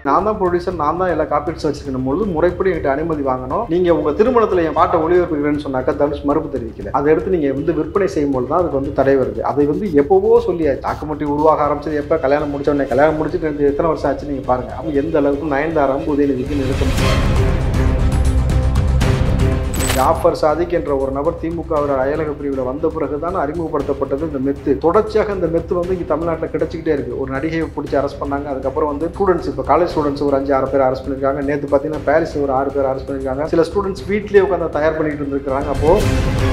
நான் தான் ப்ரொடியூசர் நான் தான் எல்லா காப்பீட்ஸ் வச்சிருக்கணும் பொழுது முறைப்படி என்கிட்ட அனுமதி வாங்கணும் நீங்க உங்க திருமணத்துல என் பாட்டை ஒளிபரப்புகிறேன்னு சொன்னாக்கா தனுஷ் மறுப்பு தெரிவிக்கல அதை எடுத்து நீங்க வந்து விற்பனை செய்யும்போது தான் அதுக்கு வந்து தடை வருது அதை வந்து எப்போவோ சொல்லியாச்சு டாக்குமெண்ட்ரி உருவாக ஆரம்பிச்சது எப்போ கல்யாணம் முடிச்ச உடனே கல்யாணம் முடிச்சுட்டு எனக்கு எத்தனை வருஷம் ஆச்சு நீங்க பாருங்க அப்ப எந்த அளவுக்கு நயன்தாரம் உதயநிதிக்கு நிறுத்த முடியும் ஜாஃபர் சாதிக் என்ற ஒரு நபர் திமுகவோட அயலக பிரிவில் வந்த பிறகு தான் அறிமுகப்படுத்தப்பட்டது இந்த மெத்து தொடர்ச்சியாக இந்த மெத்து வந்து இங்கே தமிழ்நாட்டில் கிடைச்சிக்கிட்டே இருக்கு ஒரு நடிகையை பிடிச்சி அரெஸ்ட் பண்ணாங்க அதுக்கப்புறம் வந்து ஸ்டூடெண்ட்ஸ் இப்போ காலேஜ் ஸ்டூடெண்ட்ஸ் ஒரு அஞ்சு ஆறு பேர் அரெஸ்ட் பண்ணியிருக்காங்க நேற்று பார்த்தீங்கன்னா பாரிஸ் ஒரு ஆறு பேர் அரெஸ்ட் பண்ணியிருக்காங்க சில ஸ்டூடெண்ட்ஸ் வீட்லேயே உட்காந்து தயார் பண்ணிட்டு இருந்திருக்கிறாங்க அப்போது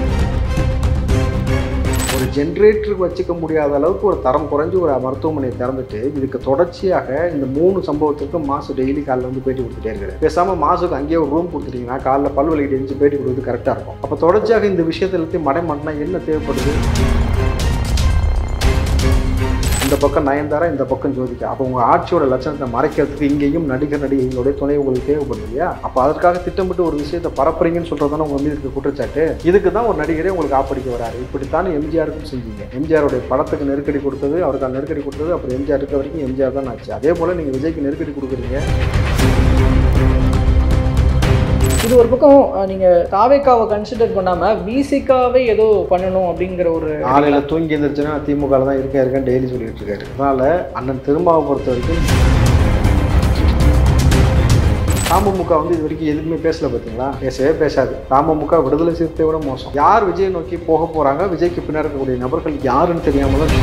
ஒரு ஜென்ரேட்டருக்கு வச்சுக்க முடியாத அளவுக்கு ஒரு தரம் குறைஞ்சு ஒரு மருத்துவமனையை திறந்துட்டு இதுக்கு தொடர்ச்சியாக இந்த மூணு சம்பவத்துக்கு மாசு டெய்லி காலைல வந்து பேட்டி கொடுத்துட்டே இருக்கிறேன் பேசாம மாசுக்கு அங்கேயே ஒரு ரூம் கொடுத்துட்டீங்கன்னா காலைல பல்வலிக்கிட்டு எழுந்து பேட்டி கொடுத்து கரெக்டாக இருக்கும் அப்போ தொடர்ச்சியாக இந்த விஷயத்தை எல்லாத்தையும் மடைமாட்டினா என்ன தேவைப்படுது இந்த பக்கம் நயன்தாரா இந்த பக்கம் ஜோதிகா அப்போ உங்கள் ஆட்சியோட லட்சணத்தை மறைக்கிறதுக்கு இங்கேயும் நடிகர் நடிகைகளுடைய துணை உங்களுக்கு தேவைப்படுது இல்லையா அப்போ அதற்காக திட்டமிட்டு ஒரு விஷயத்தை பரப்புறீங்கன்னு சொல்கிறது தானே உங்கள் மீது இருக்க குற்றச்சாட்டு இதுக்கு தான் ஒரு நடிகரே உங்களுக்கு ஆப்படிக்க வராரு இப்படித்தான் எம்ஜிஆருக்கும் செஞ்சீங்க எம்ஜிஆருடைய படத்துக்கு நெருக்கடி கொடுத்தது அவருக்கு நெருக்கடி கொடுத்தது அப்புறம் எம்ஜிஆர் இருக்க வரைக்கும் எம்ஜிஆர் தான் ஆச்சு அதே போல் நீங்கள் விஜய்க்கு நெருக்கடி கொடுக்குறீங்க இது ஒரு பக்கம் அஹ், நீங்க தாவேக்காவை கன்சிடர் பண்ணாம விசிகாவே ஏதோ பண்ணணும் அப்படிங்கிற ஒரு காலையில் தூங்கி எழுந்திரிச்சுன்னா திமுக தான் இருக்கேன் இருக்கேன் டெய்லி சொல்லிட்டு இருக்காரு அதனால அண்ணன் திருமாவை பொறுத்த வரைக்கும் அமமுக வந்து இது வரைக்கும் எதுவுமே பேசல பார்த்தீங்களா பேசவே பேசாது அமமுக விடுதலை சிறுத்தை விட மோசம் யார் விஜய் நோக்கி போக போறாங்க விஜய்க்கு பின்னாடி இருக்கக்கூடிய நபர்கள் யாருன்னு தெரியாம தான்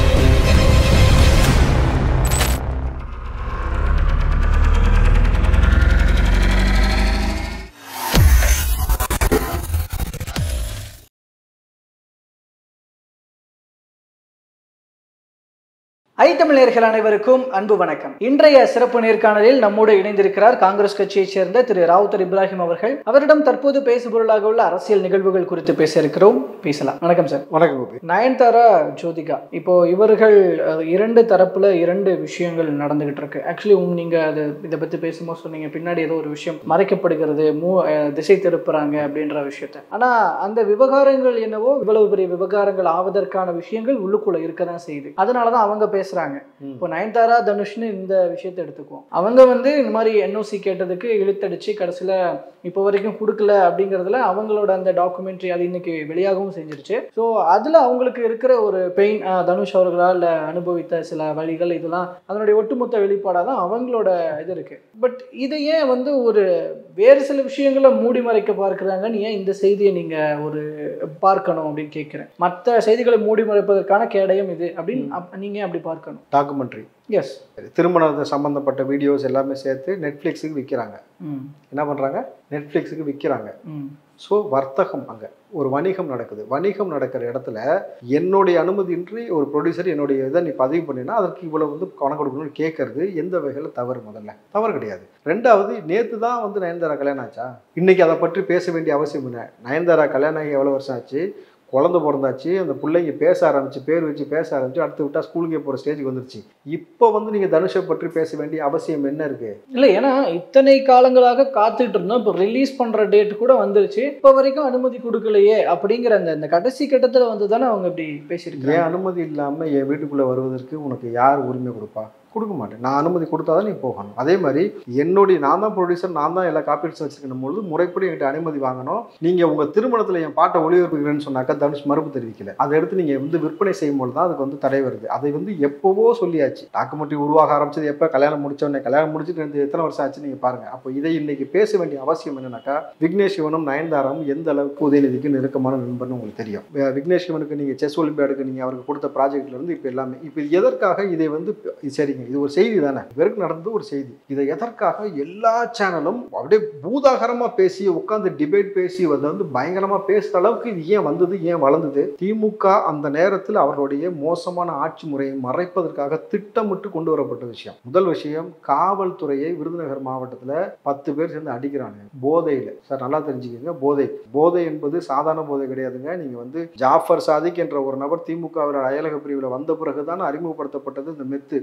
ஐ தமிழர்கள் அனைவருக்கும் அன்பு வணக்கம் இன்றைய சிறப்பு நேர்காணலில் நம்மோடு இணைந்திருக்கிறார் காங்கிரஸ் கட்சியைச் சேர்ந்த திரு ராவுத்தர் இப்ராஹிம் அவர்கள் அவரிடம் தற்போது பேசுபொருளாக உள்ள அரசியல் நிகழ்வுகள் குறித்து பேச இருக்கிறோம் பேசலாம் வணக்கம் சார் வணக்கம் கோபி நயன்தாரா ஜோதிகா இப்போ இவர்கள் அஹ், இரண்டு தரப்புல இரண்டு விஷயங்கள் நடந்துகிட்டு இருக்கு ஆக்சுவலி உங்க நீங்க அது இதை பத்தி பேசும்போது சொன்னீங்க பின்னாடி ஏதோ ஒரு விஷயம் மறைக்கப்படுகிறது மூ அஹ், திசை திருப்புறாங்க அப்படின்ற விஷயத்த ஆனா அந்த விவகாரங்கள் என்னவோ இவ்வளவு பெரிய விவகாரங்கள் ஆவதற்கான விஷயங்கள் உள்ளுக்குள்ள இருக்க தான் செய்யுது அதனாலதான் அவங்க பேசுறாங்க ம். இப்போ நயன்தாரா தனுஷ்னு இந்த விஷயத்தை எடுத்துக்குவோம் அவங்க வந்து இந்த மாதிரி என்ஓசி கேட்டதுக்கு இழுத்தடிச்சு கடைசியில இப்போ வரைக்கும் கொடுக்கல அப்படிங்கிறதுல அவங்களோட அந்த டாக்குமெண்ட்ரி அது இன்னைக்கு வெளியாகவும் செஞ்சிருச்சு ஸோ அதில் அவங்களுக்கு இருக்கிற ஒரு பெயின் தனுஷ் அவர்களால் அனுபவித்த சில வழிகள் இதெல்லாம் அதனுடைய ஒட்டுமொத்த வெளிப்பாடாக தான் அவங்களோட இது இருக்கு பட் இதை ஏன் வந்து ஒரு வேறு சில விஷயங்களை மூடி மறைக்க பார்க்குறாங்கன்னு ஏன் இந்த செய்தியை நீங்கள் ஒரு பார்க்கணும் அப்படின்னு கேட்குறேன் மற்ற செய்திகளை மூடி மறைப்பதற்கான கேடயம் இது அப்படின்னு அப்- நீங்க ஏன் அப்படி பார்க்கணும் டாக்குமெண்ட்ரி எஸ் திருமணத்தை சம்பந்தப்பட்ட வீடியோஸ் எல்லாமே சேர்த்து நெட்ஃப்ளிக்ஸுக்கு விற்கிறாங்க ம் என்ன பண்ணுறாங்க நெட்ஃப்ளிக்ஸுக்கு விற்கிறாங்க ம் ஸோ வர்த்தகம் அங்கே ஒரு வணிகம் நடக்குது வணிகம் நடக்கிற இடத்துல என்னுடைய அனுமதியின்றி ஒரு ப்ரொடியூசர் என்னுடைய இதை நீ பதிவு பண்ணினா அதற்கு இவ்வளவு வந்து பணம் கொடுக்கணும்னு கேட்கறது எந்த வகையில் தவறு முதல்ல தவறு கிடையாது ரெண்டாவது நேற்று தான் வந்து நயன்தாரா கல்யாணம் ஆச்சா இன்னைக்கு அதை பற்றி பேச வேண்டிய அவசியம் இல்லை நயன்தாரா கல்யாணம் ஆகி எவ்வளோ வருஷம் ஆச்சு குழந்தை பிறந்தாச்சு அந்த பிள்ளைங்க பேச ஆரம்பிச்சு பேர் வச்சு பேச ஆரம்பிச்சு அடுத்து விட்டா ஸ்கூலுக்கே போகிற ஸ்டேஜுக்கு வந்துருச்சு இப்போ வந்து நீங்கள் தனுஷை பற்றி பேச வேண்டிய அவசியம் என்ன இருக்கு இல்லை ஏன்னா இத்தனை காலங்களாக காத்துட்டு இருந்தோம் இப்போ ரிலீஸ் பண்ற டேட் கூட வந்துருச்சு இப்போ வரைக்கும் அனுமதி கொடுக்கலையே அப்படிங்கிற அந்த அந்த கடைசி கட்டத்துல வந்து தானே அவங்க இப்படி பேசியிருக்காங்க என் அனுமதி இல்லாமல் என் வீட்டுக்குள்ளே வருவதற்கு உனக்கு யார் உரிமை கொடுப்பா கொடுக்க மாட்டேன் நான் அனுமதி கொடுத்தா தான் நீ போகணும் அதே மாதிரி என்னுடைய நான் தான் ப்ரொடியூசர் நான் தான் எல்லா காப்பீட்ஸ் வச்சிருக்கணும் பொழுது முறைப்படி என்கிட்ட அனுமதி வாங்கணும் நீங்கள் உங்கள் திருமணத்தில் என் பாட்டை ஒளிபரப்புகிறேன்னு சொன்னாக்கா தனுஷ் மறுப்பு தெரிவிக்கல அதை எடுத்து நீங்கள் வந்து விற்பனை செய்யும்போது தான் அதுக்கு வந்து தடை வருது அதை வந்து எப்போவோ சொல்லியாச்சு டாக்குமெண்ட்ரி உருவாக ஆரம்பிச்சது எப்போ கல்யாணம் முடிச்ச உடனே கல்யாணம் முடிச்சுட்டு எனக்கு எத்தனை வருஷம் ஆச்சு நீங்கள் பாருங்க அப்போ இதை இன்னைக்கு பேச வேண்டிய அவசியம் என்னன்னாக்கா விக்னேஷ் சிவனும் நயன்தாராவும் எந்த அளவுக்கு உதயநிதிக்கு நெருக்கமான நண்பர்னு உங்களுக்கு தெரியும் வி- விக்னேஷ் சிவனுக்கு நீங்கள் செஸ் ஒலிம்பியாடுக்கு நீங்கள் அவருக்கு கொடுத்த ப்ராஜெக்ட்ல இருந்து இப்போ எல்லாமே இப்போ இது எதற்காக இதை வந்து இது சரிங்க இது ஒரு செய்தி தானே இவருக்கு நடந்தது ஒரு செய்தி இதை எதற்காக எல்லா சேனலும் அப்படியே பூதாகரமாக பேசி உட்காந்து டிபேட் பேசி அதை வந்து பயங்கரமாக பேசுகிற அளவுக்கு இது ஏன் வந்தது ஏன் வளர்ந்தது திமுக அந்த நேரத்தில் அவர்களுடைய மோசமான ஆட்சி முறையை மறைப்பதற்காக திட்டமிட்டு கொண்டு வரப்பட்ட விஷயம் முதல் விஷயம் காவல்துறையை விருதுநகர் மாவட்டத்தில் பத்து பேர் சேர்ந்து அடிக்கிறாங்க போதையில் சார் நல்லா தெரிஞ்சுக்கங்க போதை போதை என்பது சாதாரண போதை கிடையாதுங்க நீங்கள் வந்து ஜாஃபர் சாதிக் என்ற ஒரு நபர் திமுகவில் அயலக பிரிவில் வந்த பிறகு தான் அறிமுகப்படுத்தப்பட்டது இந்த மெத்து தொடர்ச்சியாக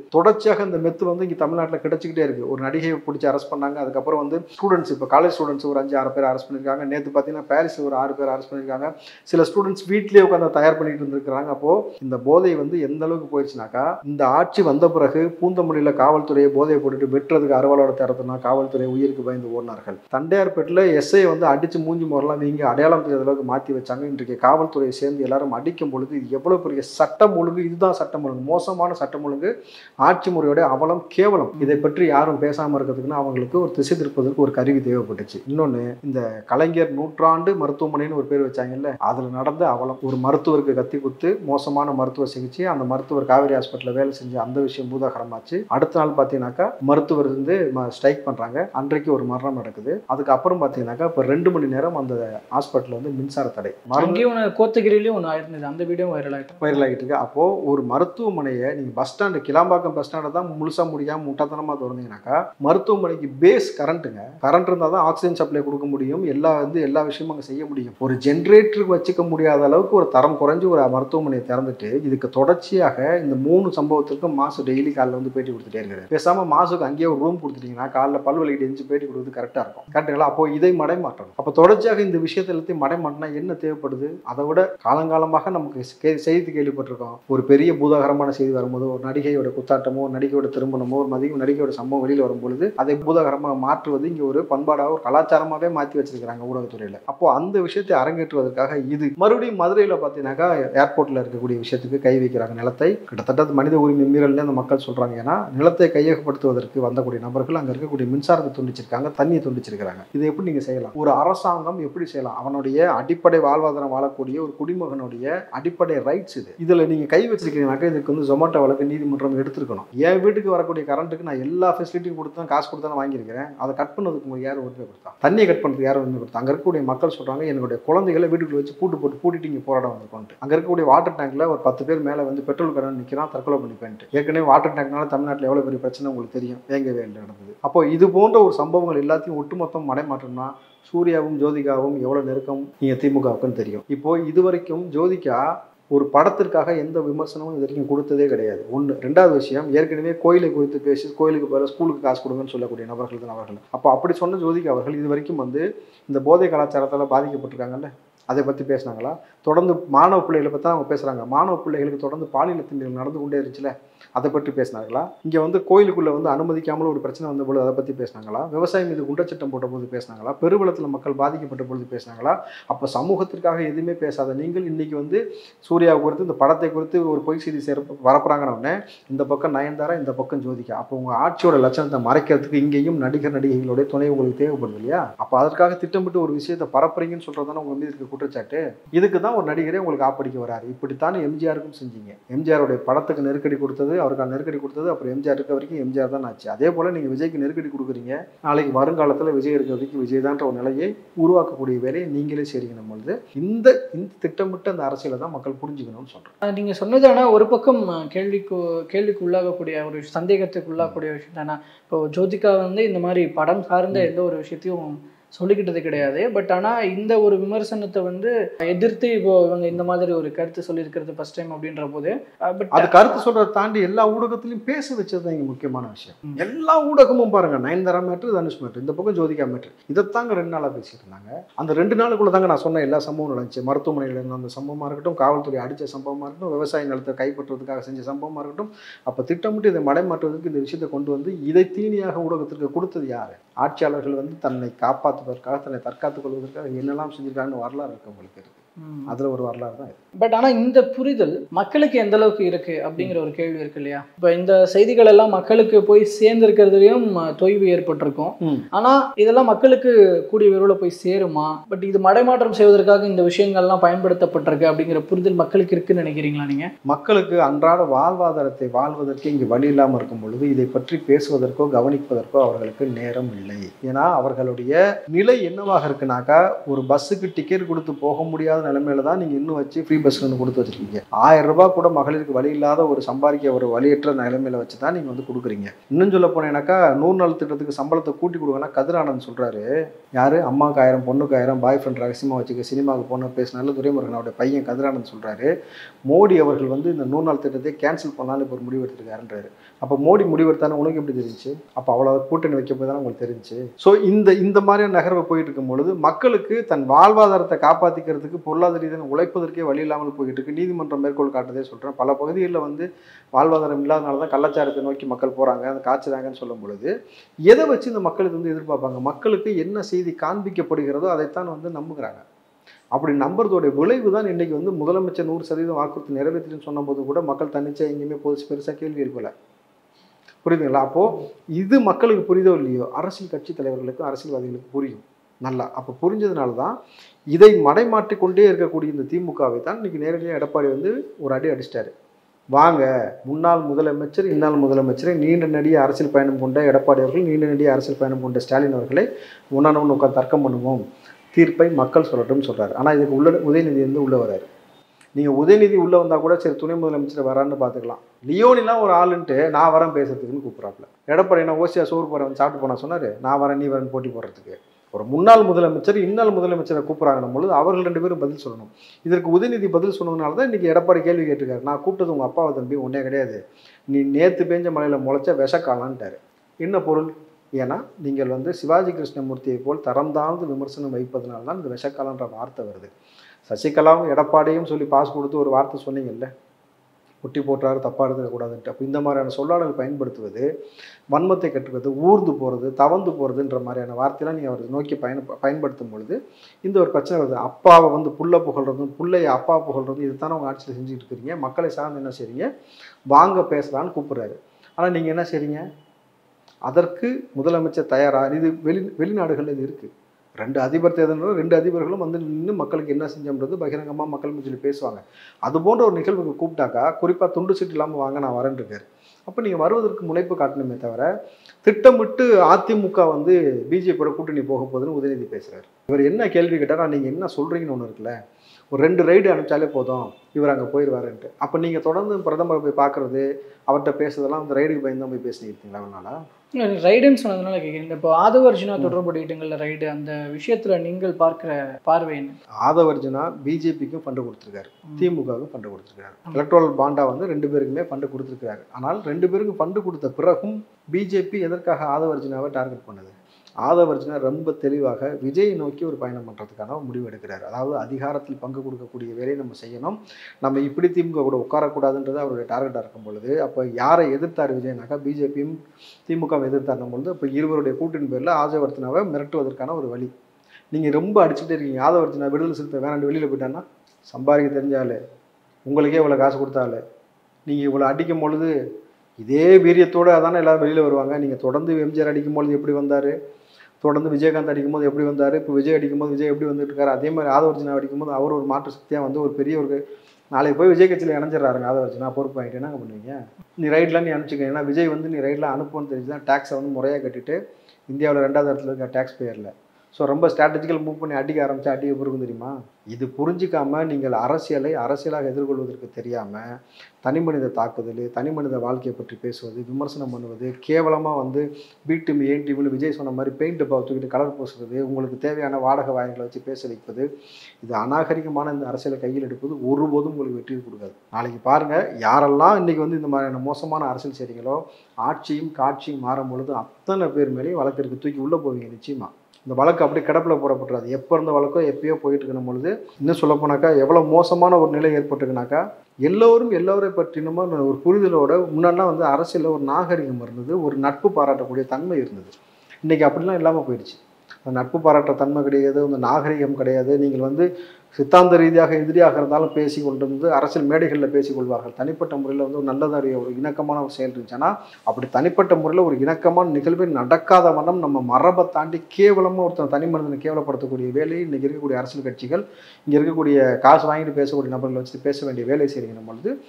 தொடர்ச்சியாக இந்த மெத்து வந்து இங்கே தமிழ்நாட்டில் கிடைச்சிக்கிட்டே இருக்கு ஒரு நடிகையை பிடிச்சி அரெஸ்ட் பண்ணாங்க அதுக்கப்புறம் வந்து ஸ்டூடெண்ட்ஸ் இப்போ காலேஜ் ஸ்டூடெண்ட்ஸ் ஒரு அஞ்சு ஆறு பேர் அரெஸ்ட் பண்ணியிருக்காங்க நேற்று பார்த்தீங்கன்னா பாரிஸ் ஒரு ஆறு பேர் அரெஸ்ட் பண்ணியிருக்காங்க சில ஸ்டூடெண்ட்ஸ் வீட்லேயே உட்காந்து தயார் பண்ணிட்டு இருந்திருக்கிறாங்க அப்போது இந்த போதை வந்து எந்த அளவுக்கு போயிடுச்சுனாக்கா இந்த ஆட்சி வந்த பிறகு பூந்தமல்லியில் காவல்துறையை போதையை போட்டுட்டு வெட்டுறதுக்கு அறுவாளோட தரத்துனா காவல்துறை உயிருக்கு பயந்து ஓடினார்கள் தண்டையார்பேட்டில் எஸ்ஐ வந்து அடிச்சு மூஞ்சி முறலாம் நீங்க அடையாளம் தெரியாத அளவுக்கு மாற்றி வச்சாங்க இன்றைக்கு காவல்துறையை சேர்ந்து எல்லாரும் அடிக்கும் பொழுது இது எவ்வளவு பெரிய சட்டம் ஒழுங்கு இதுதான் சட்டம் ஒழுங்கு மோசமான சட்டம் ஒழுங்கு ஆட்சி முறையோட அவலம் கேவலம் இதை பற்றி யாரும் பேசாமல் இருக்கிறதுக்குன்னு அவங்களுக்கு ஒரு திசை திருப்பதற்கு ஒரு கருவி தேவைப்பட்டுச்சு இன்னொன்று இந்த கலைஞர் நூற்றாண்டு மருத்துவமனைன்னு ஒரு பேர் வச்சாங்கல்ல அதில் நடந்த அவலம் ஒரு மருத்துவருக்கு கத்தி குத்து மோசமான மருத்துவ சிகிச்சை அந்த மருத்துவர் காவேரி ஹாஸ்பிட்டலில் வேலை செஞ்ச அந்த விஷயம் பூதாகரமாச்சு அடுத்த நாள் பார்த்தீங்கன்னாக்கா மருத்துவர் வந்து ஸ்ட்ரைக் பண்ணுறாங்க அன்றைக்கு ஒரு மரணம் நடக்குது அதுக்கப்புறம் பார்த்தீங்கன்னாக்கா இப்போ ரெண்டு மணி நேரம் அந்த ஹாஸ்பிட்டலில் வந்து மின்சார தடை மருந்து அங்கேயும் ஒன்று கோத்தகிரிலையும் ஒன்று ஆயிருந்தது அந்த வீடியோ வைரல் ஆகிட்டு வைரல் ஆகிட்டு இருக்கு அப்போது ஒரு மருத்துவமனையை நீங்கள் பஸ் ஸ்டாண்டு கிளாம்பாக்கம் பஸ் ஸ்டாண்டை தான் முழுசாக முடியாமல் முட்டாத்தனமாக திறந்தீங்கன்னாக்கா மருத்துவமனைக்கு பேஸ் கரண்ட்டுங்க கரண்ட் இருந்தால் தான் ஆக்சிஜன் சப்ளை கொடுக்க முடியும் எல்லா வந்து எல்லா விஷயமும் அங்கே செய்ய முடியும் ஒரு ஜென்ரேட்டருக்கு வச்சுக்க முடியாத அளவுக்கு ஒரு தரம் குறைஞ்சு ஒரு மருத்துவமனையை திறந்துட்டு இதுக்கு தொடர்ச்சியாக இந்த மூணு சம்பவத்திற்கும் மாசு டெய்லி காலைல வந்து பேட்டி கொடுத்துட்டே இருக்காரு பேசாமல் மாசுக்கு அங்கேயே ஒரு ரூம் கொடுத்துட்டீங்கன்னா காலைல பல்வலிக்கிட்டு எஞ்சி பேட்டி கொடுத்து கரெக்டாக இருக்கும் கரெக்டுங்களா அப்போ இதை மடைமாற்றணும் அப்போ தொடர்ச்சியாக இந்த விஷயத்தை எல்லாத்தையும் மடைமாட்டினா என்ன தேவைப்படுது அதை விட காலங்காலமாக நமக்கு கே- செய்தி கேள்விப்பட்டிருக்கோம் ஒரு பெரிய பூதாகரமான செய்தி வரும்போது ஒரு நடிகையோட குத்தாட்டமோ ஒரு நடிகையோட திருமணமோ ஒரு மதிய நடிகையோட சம்பவம் வெளியில் வரும்பொழுது அதை பூதாகரமாக மாற்றுவது இங்கே ஒரு பண்பாடாக ஒரு கலாச்சாரமாகவே மாற்றி வச்சிருக்கிறாங்க ஊடகத்துறையில் அப்போ அந்த விஷயத்தை அரங்கேற்றுவதற்காக இது மறுபடியும் மதுரையில் பார்த்தீங்கன்னாக்கா ஏர்போர்ட்டில் இருக்கக்கூடிய விஷயத்துக்கு கை வைக்கிறாங்க நிலத்தை கிட்டத்தட்ட அது மனித உரிமை மீறல்னு அந்த மக்கள் சொல்கிறாங்க ஏன்னா நிலத்தை கையகப்படுத்துவதற்கு வந்தக்கூடிய நபர்கள் அங்கே இருக்கக்கூடிய மின்சாரத்தை துண்டிச்சிருக்காங்க தண்ணியை துண்டிச்சிருக்காங்க இதை எப்படி நீங்கள் செய்யலாம் ஒரு அரசாங்கம் எப்படி செய்யலாம் அவனுடைய அடிப்படை வாழ்வாதாரம் வாழக்கூடிய ஒரு குடிமகனுடைய அடிப்படை ரைட்ஸ் இது இதில் நீங்கள் கை வச்சிருக்கீங்கனாக்கா இதுக்கு வந்து ஜொமேட்டோ வழக்கு நீதிமன்றம் எடுத்திருக்கணும் என் வீட்டுக்கு வரக்கூடிய கரண்ட்டுக்கு நான் எல்லா ஃபெசிலிட்டியும் கொடுத்து தான் காசு கொடுத்து தான் வாங்கியிருக்கிறேன் அதை கட் பண்ணதுக்கு உங்களுக்கு யார் உரிமை கொடுத்தா தண்ணியை கட் பண்ணுறதுக்கு யார் உரிமை கொடுத்தா அங்கே இருக்கக்கூடிய மக்கள் சொல்கிறாங்க என்னுடைய குழந்தைகளை வீட்டுக்குள்ள வச்சு பூட்டு போட்டு பூட்டிட்டு இங்கே போராட வந்திருக்கோன்ட்டு அங்கே இருக்கக்கூடிய வாட்டர் டேங்க்ல ஒரு பத்து பேர் மேலே வந்து பெட்ரோல் கடன் நிற்கிறான் தற்கொலை பண்ணிப்பேன்ட்டு ஏற்கனவே வாட்டர் டேங்க்னால தமிழ்நாட்டில் எவ்வளோ பெரிய பிரச்சனை உங்களுக்கு தெரியும் வேங்கவே இல்லை நடந்தது அப்போ இது போன்ற ஒரு சம்பவங்கள் எல்லாத்தையும் ஒட்டுமொத்தம் மடைமாற்றம்னா சூர்யாவும் ஜோதிகாவும் எவ்வளோ நெருக்கம் நீங்கள் திமுகவுக்குன்னு தெரியும் இப்போ இது வரைக்கும் ஜோதிகா ஒரு படத்திற்காக எந்த விமர்சனமும் இது வரைக்கும் கொடுத்ததே கிடையாது ஒன்று ரெண்டாவது விஷயம் ஏற்கனவே கோயிலை குறித்து பேசி கோயிலுக்கு பதிலாக ஸ்கூலுக்கு காசு கொடுங்கன்னு சொல்லக்கூடிய நபர்கள் தான் அவர்கள் அப்போ அப்படி சொன்ன ஜோதிகா அவர்கள் இது வரைக்கும் வந்து இந்த போதை கலாச்சாரத்தால் பாதிக்கப்பட்டிருக்காங்கல்ல அதை பற்றி பேசுனாங்களா தொடர்ந்து மாணவ பிள்ளைகளை பற்றி தான் அவங்க பேசுகிறாங்க மாணவ பிள்ளைகளுக்கு தொடர்ந்து பாலியல் தீண்டுகள் நடந்து கொண்டே இருந்துச்சுல அதை பற்றி பேசினாங்களா இங்கே வந்து கோயிலுக்குள்ளே வந்து அனுமதிக்காமல் ஒரு பிரச்சனை வந்த பொழுது அதை பற்றி பேசினாங்களா விவசாயம் மீது குண்டச்சட்டம் போட்ட போது பேசினாங்களா பெருவெள்ளத்தில் மக்கள் பாதிக்கப்பட்ட பொழுது பேசினாங்களா அப்போ சமூகத்திற்காக எதுவுமே பேசாத நீங்கள் இன்னைக்கு வந்து சூர்யாவை குறித்து இந்த படத்தை குறித்து ஒரு பொய் செய்தி சேர வரப்போறாங்கன்னு இந்த பக்கம் நயன்தாரா இந்த பக்கம் ஜோதிகா அப்போ உங்கள் ஆட்சியோட லட்சணத்தை மறைக்கிறதுக்கு இங்கேயும் நடிகர் நடிகைகளுடைய துணை உங்களுக்கு தேவைப்படுது இல்லையா அப்போ அதற்காக திட்டமிட்டு ஒரு விஷயத்தை பரப்புறீங்கன்னு சொல்கிறது தானே உங்கள் மீது இருக்க குற்றச்சாட்டு இதுக்கு தான் ஒரு நடிகரே உங்களுக்கு ஆப்படிக்க வராரு இப்படித்தான் எம்ஜிஆருக்கும் செஞ்சீங்க எம்ஜிஆருடைய படத்துக்கு நெருக்கடி கொடுத்தது அவருக்கான நெருக்கடி கொடுத்தது அப்புறம் எம்ஜிஆர் இருக்க வரைக்கும் எம்ஜிஆர் தான் ஆச்சு அதே போல் நீங்கள் விஜய்க்கு நெருக்கடி கொடுக்குறீங்க நாளைக்கு வருங்காலத்தில் விஜய் இருக்க வரைக்கும் விஜய் தான்ற ஒரு நிலையை உருவாக்கக்கூடிய வேலையை நீங்களே செய்றீங்க பொழுது இந்த இந்த திட்டமிட்ட அந்த அரசியலை தான் மக்கள் புரிஞ்சுக்கணும்னு சொல்கிறேன் நீங்க சொன்னது ஆனா ஒரு பக்கம் கேள்விக்கு கேள்விக்கு உள்ளாகக்கூடிய ஒரு சந்தேகத்துக்கு உள்ளாகக்கூடிய விஷயம் தானே இப்போ ஜோதிகா வந்து இந்த மாதிரி படம் சார்ந்த எந்த ஒரு விஷயத்தையும் சொல்லிக்கிட்டது கிடையாது பட் ஆனா இந்த ஒரு விமர்சனத்தை வந்து எதிர்த்து இப்போ இவங்க இந்த மாதிரி ஒரு கருத்து சொல்லியிருக்கிறது ஃபர்ஸ்ட் டைம் அப்படின்ற போது பட் அது கருத்து சொல்றதை தாண்டி எல்லா ஊடகத்திலையும் பேச வச்சது தான் இங்கே முக்கியமான விஷயம் ம். எல்லா ஊடகமும் பாருங்க நயன்தாரா மேட்ரு தனுஷ் மேட்ரு இந்த பக்கம் ஜோதிகா மேட்ரு இதைத்தாங்க ரெண்டு நாளாக பேசிட்டு இருந்தாங்க அந்த ரெண்டு நாளுக்குள்ள தாங்க நான் சொன்ன எல்லா சம்பவம் நடந்துச்சு மருத்துவமனையில் இருந்த அந்த சம்பவமாக இருக்கட்டும் காவல்துறை அடித்த சம்பவமாக இருக்கட்டும் விவசாய நிலத்தை கைப்பற்றுவதற்காக செஞ்ச சம்பவமாக இருக்கட்டும் அப்போ திட்டமிட்டு இதை மடைமாற்றுவதற்கு இந்த விஷயத்தை கொண்டு வந்து இதை தீனியாக ஊடகத்திற்கு கொடுத்தது யார் ஆட்சியாளர்கள் வந்து தன்னை காப்பாற்றுவதற்காக தன்னை தற்காத்துக் கொள்வதற்காக என்னெல்லாம் செஞ்சிருக்காங்கன்னு வரலாறு இருக்கு உங்களுக்கு இருக்கு அதில் ஒரு வரலாறு தான் இது பட் ஆனா இந்த புரிதல் மக்களுக்கு எந்த அளவுக்கு இருக்கு அப்படிங்கிற ஒரு கேள்வி இருக்கு இல்லையா இப்போ இந்த செய்திகள் எல்லாம் மக்களுக்கு போய் சேர்ந்திருக்கிறதுலயும் அஹ், தொய்வு ஏற்பட்டிருக்கும் ம். ஆனா இதெல்லாம் மக்களுக்கு கூடிய விரைவில் போய் சேருமா பட் இது மடைமாற்றம் செய்வதற்காக இந்த விஷயங்கள்லாம் பயன்படுத்தப்பட்டிருக்கு அப்படிங்கிற புரிதல் மக்களுக்கு இருக்குன்னு நினைக்கிறீங்களா நீங்க மக்களுக்கு அன்றாட வாழ்வாதாரத்தை வாழ்வதற்கு இங்கு வழி இல்லாமல் இருக்கும் பொழுது இதை பற்றி பேசுவதற்கோ கவனிப்பதற்கோ அவர்களுக்கு நேரம் இல்லை ஏன்னா அவர்களுடைய நிலை என்னவாக இருக்குனாக்கா ஒரு பஸ்ஸுக்கு டிக்கெட் கொடுத்து போக முடியாத நிலைமையில தான் நீங்கள் இன்னும் வச்சு ஃப்ரீ பஸ் ஒன்று கொடுத்து வச்சிருக்கீங்க ஆயிரம் ரூபாய் கூட மகளிருக்கு வழி இல்லாத ஒரு சம்பாதிக்க ஒரு வழியற்ற நிலைமையில வச்சு தான் நீங்கள் வந்து கொடுக்குறீங்க இன்னும் சொல்ல போனேன்னாக்கா நூறு நாள் திட்டத்துக்கு சம்பளத்தை கூட்டி கொடுங்கன்னா கதிரானந்த் சொல்கிறாரு யார் அம்மாவுக்கு ஆயிரம் பொண்ணுக்கு ஆயிரம் பாய் ஃப்ரெண்ட் ரகசியமாக வச்சுக்க சினிமாவுக்கு போன பேசினாலும் துரைமுருகனோட பையன் கதிரானந்த் சொல்கிறாரு மோடி அவர்கள் வந்து இந்த நூறு நாள் திட்டத்தை கேன்சல் பண்ணாலும் இப்போ ஒரு முடிவு எடுத்திருக்காருன்றாரு அப்போ மோடி முடிவெடுத்தானே உனக்கு எப்படி தெரிஞ்சு அப்போ அவ்வளோ கூட்டணி வைக்க போய் தானே உங்களுக்கு தெரிஞ்சு ஸோ இந்த இந்த மாதிரியான நகர்வு போயிட்டு இருக்கும் பொழுது மக்களுக்கு தன் வாழ்வாதாரத்தை காப்பாற்றிக்கிறதுக்கு பொருளாதார ரீதியாக உழைப்பதற்கே வழி இல்லாமல் போயிட்டு இருக்கு நீதிமன்றம் மேற்கோள் காட்டுறதே சொல்கிறேன் பல பகுதிகளில் வந்து வாழ்வாதாரம் இல்லாதனால தான் கள்ளச்சாரத்தை நோக்கி மக்கள் போகிறாங்க அந்த காய்ச்சுறாங்கன்னு சொல்லும் பொழுது எதை வச்சு இந்த மக்கள் இது வந்து எதிர்பார்ப்பாங்க மக்களுக்கு என்ன செய்தி காண்பிக்கப்படுகிறதோ அதைத்தான் வந்து நம்புகிறாங்க அப்படி நம்புறதோடைய விளைவு தான் இன்னைக்கு வந்து முதலமைச்சர் நூறு சதவீதம் வாக்குறுதி நிறைவேற்றின்னு சொன்னபோது கூட மக்கள் தன்னிச்சையாக எங்கேயுமே போது பெருசாக கேள்வி எழுப்பல புரியுதுங்களா அப்போது இது மக்களுக்கு புரியுதோ இல்லையோ அரசியல் கட்சி தலைவர்களுக்கும் அரசியல்வாதிகளுக்கும் புரியும் நல்லா அப்போ புரிஞ்சதுனால தான் இதை மடைமாற்றி கொண்டே இருக்கக்கூடிய இந்த திமுகவை தான் இன்னைக்கு நேரடியாக எடப்பாடி வந்து ஒரு அடி அடிச்சிட்டாரு வாங்க முன்னாள் முதலமைச்சர் இந்நாள் முதலமைச்சரை நீண்ட நெடிய அரசியல் பயணம் கொண்ட எடப்பாடி அவர்கள் நீண்ட நெடிய அரசியல் பயணம் கொண்ட ஸ்டாலின் அவர்களை ஒன்னானவன் உட்காந்து தர்க்கம் பண்ணுவோம் தீர்ப்பை மக்கள் சொல்லட்டும்னு சொல்றாரு ஆனால் இதுக்கு உள்ள உதயநிதி வந்து உள்ளே வராரு நீங்கள் உதயநிதி உள்ளே வந்தால் கூட சரி துணை முதலமைச்சர் வரான்னு பார்த்துக்கலாம் லியோனிலாம் ஒரு ஆளுன்ட்டு நான் வரேன் பேசுறதுக்குன்னு கூப்பிட்றாப்புல எடப்பாடி என்ன ஓசியா சோறு போகிற வந்து சாப்பிட்டு போனா சொன்னார் நான் வரேன் நீ வரேன் போட்டி போடுறதுக்கு ஒரு முன்னாள் முதலமைச்சர் இன்னாள் முதலமைச்சரை கூப்பிட்றாங்கன்னும் பொழுது அவர்கள் ரெண்டு பேரும் பதில் சொல்லணும் இதற்கு உதயநிதி பதில் சொன்னதுனால தான் இன்றைக்கி எடப்பாடி கேள்வி கேட்டிருக்காரு நான் கூப்பிட்டது உங்கள் அப்பாவை தம்பி ஒன்றே கிடையாது நீ நேற்று பேஞ்ச மலையில் முளைச்ச விஷக்காலான்ட்டாரு என்ன பொருள் ஏன்னா நீங்கள் வந்து சிவாஜி கிருஷ்ணமூர்த்தியை போல் தரம் தாழ்ந்து விமர்சனம் வைப்பதனால தான் இந்த விஷக்காலன்ற வார்த்தை வருது சசிகலாவும் எடப்பாடியும் சொல்லி பாஸ் கொடுத்து ஒரு வார்த்தை சொன்னீங்கல்ல ஒட்டி போட்டாரு தப்பாக எடுத்துக்கூடாதுன்ட்டு அப்போ இந்த மாதிரியான சொல்லாடல் பயன்படுத்துவது வன்மத்தை கட்டுவது ஊர்ந்து போகிறது தவந்து போகிறதுன்ற மாதிரியான வார்த்தையெல்லாம் நீங்கள் அவர் நோக்கி பயன் பயன்படுத்தும் பொழுது இந்த ஒரு பிரச்சனை வருது அப்பாவை வந்து புள்ள புகழ்றதும் புள்ளைய அப்பா புகழ்றதும் இது தானே உங்கள் ஆட்சியில் செஞ்சுட்டு இருக்கிறீங்க மக்களை சார்ந்து என்ன செய்றீங்க வாங்க பேசலான்னு கூப்பிட்றாரு ஆனால் நீங்கள் என்ன செய்றீங்க அதற்கு முதலமைச்சர் தயாரா இது வெளி வெளிநாடுகளில் இது இருக்குது ரெண்டு அதிபர் தேர்தல் ரெண்டு அதிபர்களும் வந்து நின்று மக்களுக்கு என்ன செஞ்சோம்ன்றது பகிரங்கமாக மக்கள் மத்தியில் பேசுவாங்க அது போன்ற ஒரு நிகழ்வுக்கு கூப்பிட்டாக்கா குறிப்பாக துண்டு சீட்டு இல்லாமல் வாங்க நான் வரேன் இருக்காரு அப்போ நீங்கள் வருவதற்கு முனைப்பு காட்டணுமே தவிர திட்டமிட்டு அதிமுக வந்து பிஜேபியோட கூட்டணி போக போகுதுன்னு உதயநிதி பேசுகிறார் இவர் என்ன கேள்வி கேட்டால் நீங்கள் என்ன சொல்கிறீங்கன்னு ஒன்று இருக்குல்ல ஒரு ரெண்டு ரைடு அனுப்பிச்சாலே போதும் இவர் அங்கே போயிடுவாருன்ட்டு அப்போ நீங்கள் தொடர்ந்து பிரதமரை போய் பார்க்குறது அவர்கிட்ட பேசுறதெல்லாம் அந்த ரைடுக்கு பயந்து தான் போய் பேசினிருக்கீங்களா அவனால ரைடுன்னு சொன்னதுனால கேட்குறேன் இந்த இப்போ ஆதவ அர்ஜுனா தொடர்புடையீட்டுங்கள்ல ரைடு அந்த விஷயத்துல நீங்கள் பார்க்குற பார்வை என்ன ஆதவர்ஜுனா பிஜேபிக்கும் ஃபண்டு கொடுத்துருக்காரு திமுகவுக்கும் ஃபண்டு கொடுத்துருக்காரு எலக்ட்ரல் பாண்டா வந்து ரெண்டு பேருக்குமே ஃபண்டு கொடுத்துருக்காரு ஆனால் ரெண்டு பேருக்கும் ஃபண்டு கொடுத்த பிறகும் பிஜேபி எதற்காக ஆதவர்ஜுனாவை டார்கெட் பண்ணுது ஆதவர்ஜுனா ரொம்ப தெளிவாக விஜய் நோக்கி ஒரு பயணம் பண்ணுறதுக்கான ஒரு முடிவு எடுக்கிறார் அதாவது அதிகாரத்தில் பங்கு கொடுக்கக்கூடிய வேலையை நம்ம செய்யணும் நம்ம இப்படி திமுக கூட உட்காரக்கூடாதுன்றது அவருடைய டார்கெட்டாக இருக்கும் பொழுது அப்போ யாரை எதிர்த்தார் விஜய்னாக்கா பிஜேபியும் திமுக எதிர்த்தாருன்னும் பொழுது இப்போ இருவருடைய கூட்டின் பேரில் ஆதவர்ஜுனாவை மிரட்டுவதற்கான ஒரு வழி நீங்கள் ரொம்ப அடிச்சுட்டே இருக்கீங்க ஆதவர்ஜுனா விடுதலை சிறுத்தை வேணாண்டு வெளியில் போயிட்டான்னா சம்பாதிக்க தெரிஞ்சாலே உங்களுக்கே இவ்வளோ காசு கொடுத்தாலே நீங்கள் இவ்வளோ அடிக்கும் பொழுது இதே வீரியத்தோடு அதானே எல்லாரும் வெளியில் வருவாங்க நீங்கள் தொடர்ந்து எம்ஜிஆர் அடிக்கும் பொழுது எப்படி வந்தார் தொடர்ந்து விஜயகாந்த் அடிக்கும்போது எப்படி வந்தார் இப்போ விஜய் அடிக்கும்போது விஜய் எப்படி வந்துட்டு இருக்காரு அதே மாதிரி ஆதவர்ஜுனா அடிக்கும்போது அவர் ஒரு மாற்று சக்தியாக வந்து ஒரு பெரிய ஒரு நாளைக்கு போய் விஜய் கட்சியில் இணைஞ்சிடறாருங்க ஆதவர்ஜுனா பொறுப்பு வாங்கிட்டு என்ன பண்ணுவீங்க நீ ரைட்லாம் நீ அனுப்பிச்சிக்க ஏன்னா விஜய் வந்து நீ ரைட்லாம் அனுப்புன்னு தெரிஞ்சு தான் டேக்ஸை வந்து முறையாக கட்டிட்டு இந்தியாவில் ரெண்டாவது இடத்துல இருக்க டேக்ஸ் பேரில் ஸோ ரொம்ப ஸ்ட்ராட்டஜிக்கல் மூவ் பண்ணி அடிக்க ஆரம்பிச்சா அடி எப்படி தெரியுமா இது புரிஞ்சிக்காம நீங்கள் அரசியலை அரசியலாக எதிர்கொள்வதற்கு தெரியாமல் தனி மனித தாக்குதல் தனி மனித வாழ்க்கையை பற்றி பேசுவது விமர்சனம் பண்ணுவது கேவலமாக வந்து பி டீம் ஏன் டீம்னு விஜய் சொன்ன மாதிரி பெயிண்ட் டப்பா தூக்கிட்டு கலர் பூசுறது உங்களுக்கு தேவையான வாடகை வாயங்களை வச்சு பேச வைப்பது இது அநாகரிகமான இந்த அரசியலை கையில் எடுப்பது ஒருபோதும் உங்களுக்கு வெற்றி கொடுக்காது நாளைக்கு பாருங்கள் யாரெல்லாம் இன்றைக்கி வந்து இந்த மாதிரியான மோசமான அரசியல் செய்கிறீங்களோ ஆட்சியும் காட்சியும் மாறும் பொழுது அத்தனை பேர் மேலேயும் வழக்கிற்கு தூக்கி உள்ளே போவீங்க நிச்சயமாக இந்த வழக்கு அப்படி கிடப்பில் போடப்பட்டுறாது எப்போ இருந்த வழக்கோ எப்பயோ போயிட்டு இருக்கணும் பொழுது இன்னும் சொல்ல போனாக்கா எவ்வளோ மோசமான ஒரு நிலை ஏற்பட்டுக்குனாக்கா எல்லோரும் எல்லோரை பற்றினுமோ ஒரு புரிதலோட முன்னாடிலாம் வந்து அரசியலில் ஒரு நாகரிகம் இருந்தது ஒரு நட்பு பாராட்டக்கூடிய தன்மை இருந்தது இன்றைக்கி அப்படிலாம் இல்லாமல் போயிடுச்சு அந்த நட்பு பாராட்டுற தன்மை கிடையாது அந்த நாகரிகம் கிடையாது நீங்கள் வந்து சித்தாந்த ரீதியாக எதிரியாக இருந்தாலும் பேசி கொண்டு வந்து அரசியல் மேடைகளில் பேசிக்கொள்வார்கள் தனிப்பட்ட முறையில் வந்து ஒரு நல்லதறிய ஒரு இணக்கமான ஒரு செயல் இருந்துச்சுன்னா அப்படி தனிப்பட்ட முறையில் ஒரு இணக்கமான நிகழ்வே நடக்காத வண்ணம் நம்ம மரபை தாண்டி கேவலமாக ஒருத்தன் தனி மனிதனை கேவலப்படுத்தக்கூடிய வேலையை இன்றைக்கி இருக்கக்கூடிய அரசியல் கட்சிகள் இங்கே இருக்கக்கூடிய காசு வாங்கிட்டு பேசக்கூடிய நபர்களை வச்சுட்டு பேச வேண்டிய வேலை செய்கிறீங்க பொழுது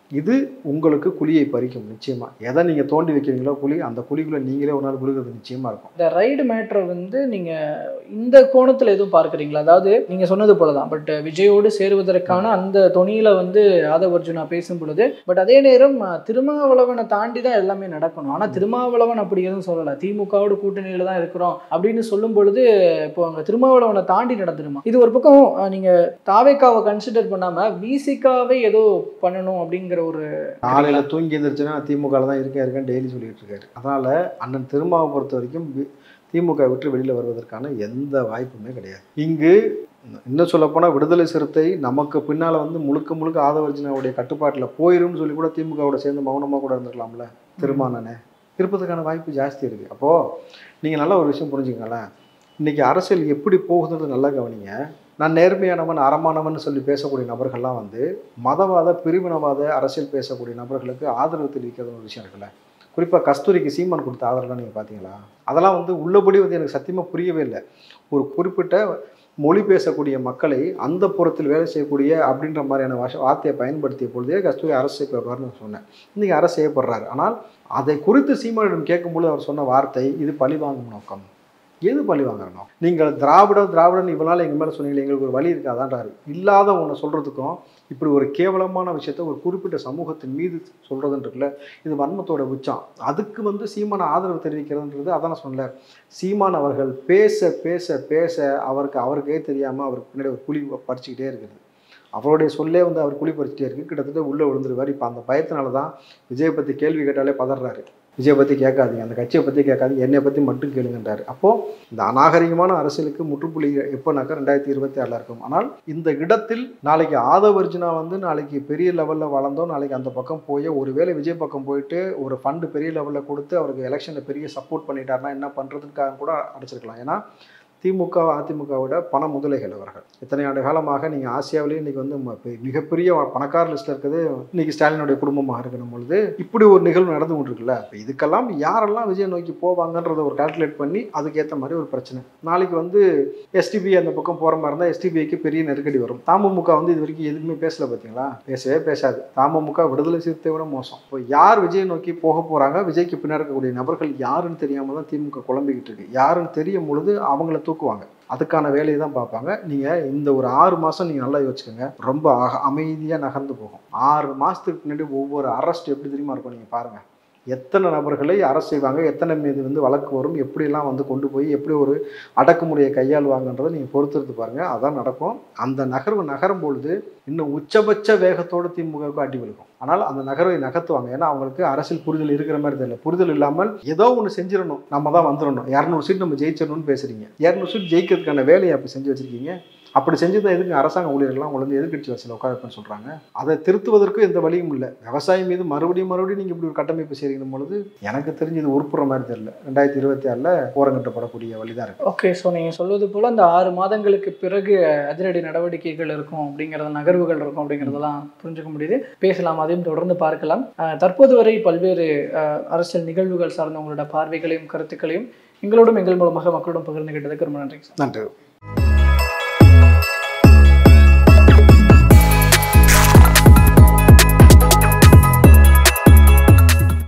இது உங்களுக்கு குழியை பறிக்கும் நிச்சயமா எதை நீங்க தோண்டி வைக்கிறீங்களோ குழி அந்த குழிக்குள்ள நீங்களே ஒரு நாள் விழுகிறது நிச்சயமா இருக்கும் இந்த ரைடு மேட்ரை வந்து நீங்க இந்த கோணத்துல எதுவும் பார்க்குறீங்களா அதாவது நீங்க சொன்னது போல தான் பட் விஜயோடு சேருவதற்கான அந்த தொனியில வந்து ஆதவ் அர்ஜுனா பேசும் பொழுது பட் அதே நேரம் அஹ், திருமாவளவனை தாண்டி தான் எல்லாமே நடக்கணும் ஆனா திருமாவளவன் அப்படி எதுவும் சொல்லல திமுகவோட கூட்டணியில தான் இருக்கிறோம் அப்படின்னு சொல்லும் பொழுது இப்போ அங்க திருமாவளவனை தாண்டி நடந்துருமா இது ஒரு பக்கம் அஹ், நீங்க தாவேக்காவை கன்சிடர் பண்ணாம விசிகாவே ஏதோ பண்ணணும் அப்படிங்கிற ஒரு காலையில தூங்கி எந்திரிச்சுன்னா திமுக தான் இருக்கேன் இருக்கேன் டெய்லி சொல்லிட்டு இருக்காரு அதனால அண்ணன் திருமாவை பொறுத்த வரைக்கும் வி- திமுக விட்டு வெளியில வருவதற்கான எந்த வாய்ப்புமே கிடையாது இங்கு இன்னும் சொல்லப்போனால் விடுதலை சிறுத்தை நமக்கு பின்னால் வந்து முழுக்க முழுக்க ஆதவர்ஜினாவுடைய கட்டுப்பாட்டில் போயிரும்னு சொல்லி கூட திமுகவோட சேர்ந்து மௌனமாக கூட இருந்திருக்கலாம்ல திருமானனே இருப்பதற்கான வாய்ப்பு ஜாஸ்தி இருக்குது அப்போது நீங்கள் நல்ல ஒரு விஷயம் புரிஞ்சுக்கங்களேன் இன்றைக்கி அரசியல் எப்படி போகுதுன்றது நல்லா கவனிங்க நான் நேர்மையானவன் அறமானவன் சொல்லி பேசக்கூடிய நபர்கள்லாம் வந்து மதவாத பிரிவினவாத அரசியல் பேசக்கூடிய நபர்களுக்கு ஆதரவு தெரிவிக்கிறது ஒரு விஷயம் இருக்குல்ல குறிப்பாக கஸ்தூரிக்கு சீமான் கொடுத்த ஆதரவுலாம் நீங்கள் பார்த்தீங்களா அதெல்லாம் வந்து உள்ளபடி வந்து எனக்கு சத்தியமாக புரியவே இல்லை ஒரு குறிப்பிட்ட மொழி பேசக்கூடிய மக்களை அந்த புறத்தில் வேலை செய்யக்கூடிய அப்படின்ற மாதிரியான வாஷ வார்த்தையை பயன்படுத்திய பொழுதே கஸ்தூரி அரசு செய்யப்படுறாருன்னு சொன்னேன் இன்றைக்கி அரசு செய்யப்படுறாரு ஆனால் அதை குறித்து சீமானிடம் கேட்கும்பொழுது அவர் சொன்ன வார்த்தை இது பழிவாங்கும் நோக்கம் எது பழி வாங்கணும் நீங்கள் திராவிட திராவிடன் இவ்வளவு எங்கள் மேலே சொன்னீங்களே எங்களுக்கு ஒரு வழி இருக்காதான்றாரு இல்லாத ஒன்றை சொல்கிறதுக்கும் இப்படி ஒரு கேவலமான விஷயத்த ஒரு குறிப்பிட்ட சமூகத்தின் மீது சொல்கிறதுன்றதுல இது வன்மத்தோட உச்சம் அதுக்கு வந்து சீமான ஆதரவு தெரிவிக்கிறதுன்றது அதான் நான் சொன்னேன் சீமான் அவர்கள் பேச பேச பேச அவருக்கு அவருக்கே தெரியாமல் அவருக்கு பின்னாடி ஒரு புலி பறிச்சுக்கிட்டே இருக்குது அவருடைய சொல்லே வந்து அவர் குழி பறிச்சுட்டே இருக்கு கிட்டத்தட்ட உள்ளே விழுந்துருவார் இப்போ அந்த பயத்தினால தான் விஜயை பற்றி கேள்வி கேட்டாலே பதறாரு விஜயை பற்றி கேட்காதீங்க அந்த கட்சியை பற்றி கேட்காதீங்க என்னை பற்றி மட்டும் கேளுங்கன்றாரு அப்போது இந்த அநாகரிகமான அரசியலுக்கு முற்றுப்புள்ளி எப்போனாக்கா ரெண்டாயிரத்தி இருபத்தி ஆறில் இருக்கும் ஆனால் இந்த இடத்தில் நாளைக்கு ஆதவர்ஜுனா வந்து நாளைக்கு பெரிய லெவலில் வளர்ந்தோம் நாளைக்கு அந்த பக்கம் போய் ஒருவேளை விஜய் பக்கம் போயிட்டு ஒரு ஃபண்டு பெரிய லெவலில் கொடுத்து அவருக்கு எலெக்ஷனில் பெரிய சப்போர்ட் பண்ணிட்டாருன்னா என்ன பண்ணுறதுக்காக கூட அடைச்சிருக்கலாம் ஏன்னா திமுக அதிமுகவோட பண முதலைகள் அவர்கள் இத்தனை ஆண்டு காலமாக நீங்கள் ஆசியாவிலேயே இன்றைக்கி வந்து ம- பெ- மிகப்பெரிய பணக்கார லிஸ்ட்டில் இருக்கிறது இன்னைக்கு ஸ்டாலினுடைய குடும்பமாக இருக்கணும் பொழுது இப்படி ஒரு நிகழ்வு நடந்து கொண்டிருக்குல்ல இப்போ இதுக்கெல்லாம் யாரெல்லாம் விஜய் நோக்கி போவாங்கன்றதை ஒரு கால்குலேட் பண்ணி அதுக்கேற்ற மாதிரி ஒரு பிரச்சனை நாளைக்கு வந்து எஸ்டிபி அந்த பக்கம் போகிற மாதிரி இருந்தால் எஸ்டிபிஐக்கு பெரிய நெருக்கடி வரும் தமுமுக வந்து இது வரைக்கும் எதுவுமே பேசல பார்த்தீங்களா பேசவே பேசாது தமுமுக விடுதலை சிறுத்தை விட மோசம் இப்போ யார் விஜய் நோக்கி போக போகிறாங்க விஜய்க்கு பின்னாடி இருக்கக்கூடிய நபர்கள் யாருன்னு தெரியாமல் தான் திமுக குழம்பிக்கிட்டு இருக்கு யாருன்னு தெரியும் பொழுது அவங்கள தூக்குவாங்க அதுக்கான வேலையை தான் பார்ப்பாங்க நீங்கள் இந்த ஒரு ஆறு மாதம் நீங்கள் நல்லா யோசிச்சுக்கோங்க ரொம்ப அமைதியாக நகர்ந்து போகும் ஆறு மாதத்துக்கு பின்னாடி ஒவ்வொரு அரெஸ்ட் எப்படி தெரியுமா இருக்கும் நீங்கள் பாருங்கள் எத்தனை நபர்களை அரசு செய்வாங்க எத்தனை மீது வந்து வழக்கு வரும் எப்படிலாம் வந்து கொண்டு போய் எப்படி ஒரு அடக்குமுறையை கையாளுவாங்கன்றதை நீங்கள் பொறுத்திருந்து பாருங்கள் அதான் நடக்கும் அந்த நகர்வு நகரும் பொழுது இன்னும் உச்சபட்ச வேகத்தோடு திமுகவுக்கு அடி விழுக்கும் ஆனால் அந்த நகர்வை நகர்த்துவாங்க ஏன்னா அவங்களுக்கு அரசியல் புரிதல் இருக்கிற மாதிரி தெரியல புரிதல் இல்லாமல் ஏதோ ஒன்று செஞ்சிடணும் நம்ம தான் வந்துடணும் இரநூறு சீட் நம்ம ஜெயிச்சிடணும்னு பேசுறீங்க இரநூறு சீட் ஜெயிக்கிறதுக்கான வேலையை அப்படி செஞ்சு வச்சிருக்கீங்க அப்படி செஞ்சு எதுக்கு அரசாங்க ஊழியர்கள்லாம் உங்களை வந்து எதிர்கட்சி வரிசையில் உட்கார வைப்பேன்னு சொல்கிறாங்க அதை திருத்துவதற்கு எந்த வழியும் இல்லை விவசாயம் மீது மறுபடியும் மறுபடியும் நீங்கள் இப்படி ஒரு கட்டமைப்பு செய்கிற பொழுது எனக்கு தெரிஞ்சு இது உருப்புற மாதிரி தெரியல ரெண்டாயிரத்தி இருபத்தி ஆறில் ஓரங்கட்டப்படக்கூடிய வழி தான் இருக்குது ஓகே ஸோ நீங்கள் சொல்வது போல் அந்த ஆறு மாதங்களுக்கு பிறகு அதிரடி நடவடிக்கைகள் இருக்கும் அப்படிங்கிறத நகர்வுகள் இருக்கும் அப்படிங்கிறதெல்லாம் புரிஞ்சுக்க முடியுது பேசலாம் அதையும் தொடர்ந்து பார்க்கலாம் அஹ், தற்போது வரை பல்வேறு அஹ், அரசியல் நிகழ்வுகள் சார்ந்த உங்களோட பார்வைகளையும் கருத்துக்களையும் எங்களோடும் எங்கள் மூலமாக மக்களோடும் பகிர்ந்து கிட்டதுக்கு ரொம்ப நன்றி சார் நன்றி